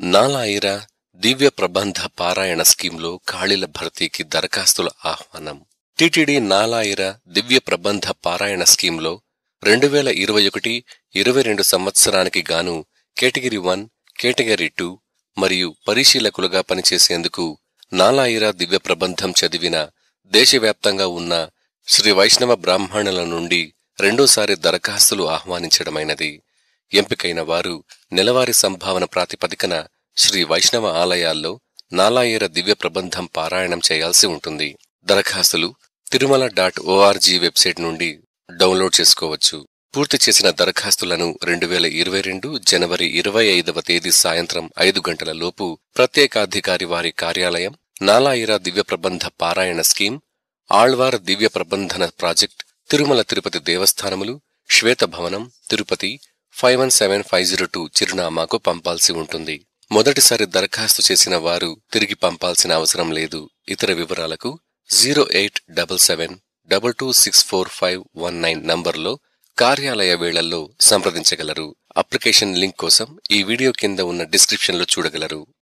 నాలాయిరా దివ్య ప్రబంధ పారాయణ స్కీంలో ఖాళీల భర్తీకి దరఖాస్తుల ఆహ్వానం టిటిడి నాలాయిరా దివ్య ప్రబంధ పారాయణ స్కీంలో రెండు వేల ఇరవై ఒకటి ఇరవై రెండు సంవత్సరానికి గాను కేటగిరీ వన్ కేటగిరీ టూ మరియు పరిశీలకులుగా పనిచేసేందుకు నాలాయిరా దివ్య ప్రబంధం చదివిన దేశవ్యాప్తంగా ఉన్న శ్రీ వైష్ణవ బ్రాహ్మణుల నుండి రెండోసారి దరఖాస్తులు ఆహ్వానించడమైనది ఎంపికైన వారు నెలవారీ సంభావన ప్రాతిపదికన శ్రీ వైష్ణవ ఆలయాల్లో నాలాయేర దివ్య ప్రబంధం పారాయణం చేయాల్సి ఉంటుంది దరఖాస్తులు తిరుమల డాట్ ఓఆర్జీ వెబ్సైట్ నుండి డౌన్లోడ్ చేసుకోవచ్చు పూర్తి చేసిన దరఖాస్తులను రెండు వేల ఇరవై రెండు జనవరి ఇరవై ఐదవ తేదీ సాయంత్రం ఐదు గంటల లోపు ప్రత్యేకాధికారి వారి కార్యాలయం నాలాయిరా దివ్య ప్రబంధ పారాయణ స్కీమ్ ఆళ్వార్ దివ్య ప్రబంధన ప్రాజెక్ట్ తిరుమల తిరుపతి దేవస్థానములు శ్వేత భవనం Tirupati five one seven five zero two చిరునామాకు పంపాల్సి ఉంటుంది మొదటిసారి దరఖాస్తు చేసిన వారు తిరిగి పంపాల్సిన అవసరం లేదు ఇతర వివరాలకు zero eight double seven double two six four five one nine నంబర్లో కార్యాలయ వేళల్లో సంప్రదించగలరు అప్లికేషన్ లింక్ కోసం ఈ వీడియో కింద ఉన్న డిస్క్రిప్షన్లో చూడగలరు